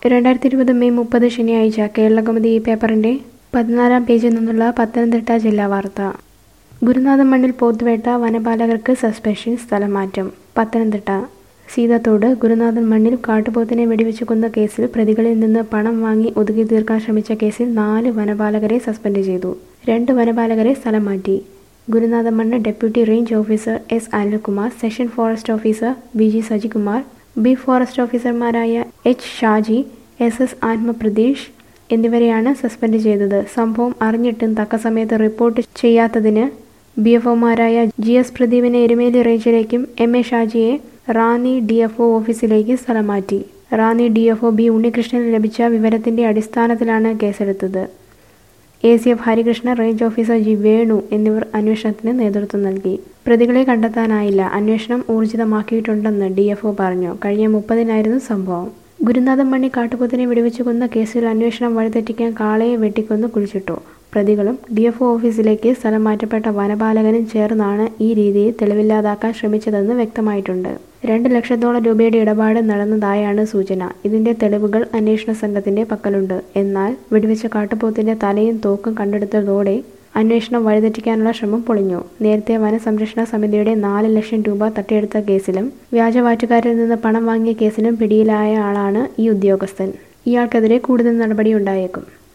രണ്ടായിരത്തി ഇരുപത് മെയ് മുപ്പത് ശനിയാഴ്ച കേരളകൗമുദി ഈ പേപ്പറിന്റെ പതിനാലാം പേജിൽ നിന്നുള്ള പത്തനംതിട്ട ജില്ലാ വാർത്ത ഗുരുനാഥൻ മണ്ണിൽ പോത്തുവേട്ട വനപാലകർക്ക് സസ്പെൻഷൻ സ്ഥലം മാറ്റം പത്തനംതിട്ട സീതത്തോട് ഗുരുനാഥൻ മണ്ണിൽ കാട്ടുപോത്തിനെ വെടിവെച്ച് കൊന്ന കേസിൽ പ്രതികളിൽ നിന്ന് പണം വാങ്ങി ഒതുക്കി തീർക്കാൻ ശ്രമിച്ച കേസിൽ നാല് വനപാലകരെ സസ്പെൻഡ് ചെയ്തു രണ്ട് വനപാലകരെ സ്ഥലം മാറ്റി ഗുരുനാഥൻ മണ്ണ് deputy range officer S Anilkumar section forest officer V G Sajikumar beat forest ഓഫീസർമാരായ H Shaji S S Athmapratheesh എന്നിവരെയാണ് സസ്പെൻഡ് ചെയ്തത് സംഭവം അറിഞ്ഞിട്ടും തക്ക സമയത്ത് റിപ്പോർട്ട് ചെയ്യാത്തതിന് ബി എഫ് ഒമാരായ ജി എസ് പ്രദീപിനെ എരുമേലി റേഞ്ചിലേക്കും എം എ ഷാജിയെ റാന്നി ഡി എഫ് ഒ ഓഫീസിലേക്ക് സ്ഥലം മാറ്റി Ranni D F O B ഉണ്ണികൃഷ്ണന് ലഭിച്ച വിവരത്തിന്റെ അടിസ്ഥാനത്തിലാണ് കേസെടുത്തത് A C F Harikrishna range officer G Venu എന്നിവർ അന്വേഷണത്തിന് നേതൃത്വം നൽകി പ്രതികളെ കണ്ടെത്താനായില്ല അന്വേഷണം ഊർജിതമാക്കിയിട്ടുണ്ടെന്ന് ഡി എഫ് ഒ പറഞ്ഞു കഴിഞ്ഞ മുപ്പതിനായിരുന്നു സംഭവം ഗുരുനാഥൻ മണ്ണി കാട്ടുപോത്തിനെ വെടിവെച്ച് കൊന്ന കേസിൽ അന്വേഷണം വഴിതെറ്റിക്കാൻ കാളയെ വെട്ടിക്കൊന്ന് കുഴിച്ചിട്ടു പ്രതികളും ഡി എഫ് ഒ ഓഫീസിലേക്ക് സ്ഥലം മാറ്റപ്പെട്ട വനപാലകനും ചേർന്നാണ് ഈ രീതിയിൽ തെളിവില്ലാതാക്കാൻ ശ്രമിച്ചതെന്ന് വ്യക്തമായിട്ടുണ്ട് രണ്ട് ലക്ഷത്തോളം രൂപയുടെ ഇടപാട് നടന്നതായാണ് സൂചന ഇതിന്റെ തെളിവുകൾ അന്വേഷണ സംഘത്തിന്റെ പക്കലുണ്ട് എന്നാൽ വെടിവെച്ച കാട്ടുപോത്തിന്റെ തലയും തോക്കും കണ്ടെടുത്തതോടെ അന്വേഷണം വഴിതെറ്റിക്കാനുള്ള ശ്രമം പൊളിഞ്ഞു നേരത്തെ വനസംരക്ഷണ സമിതിയുടെ നാല് ലക്ഷം രൂപ തട്ടിയെടുത്ത കേസിലും വ്യാജവാറ്റുകാരിൽ നിന്ന് പണം വാങ്ങിയ കേസിലും പിടിയിലായ ആളാണ് ഈ ഉദ്യോഗസ്ഥൻ ഇയാൾക്കെതിരെ കൂടുതൽ നടപടിയുണ്ടായേക്കും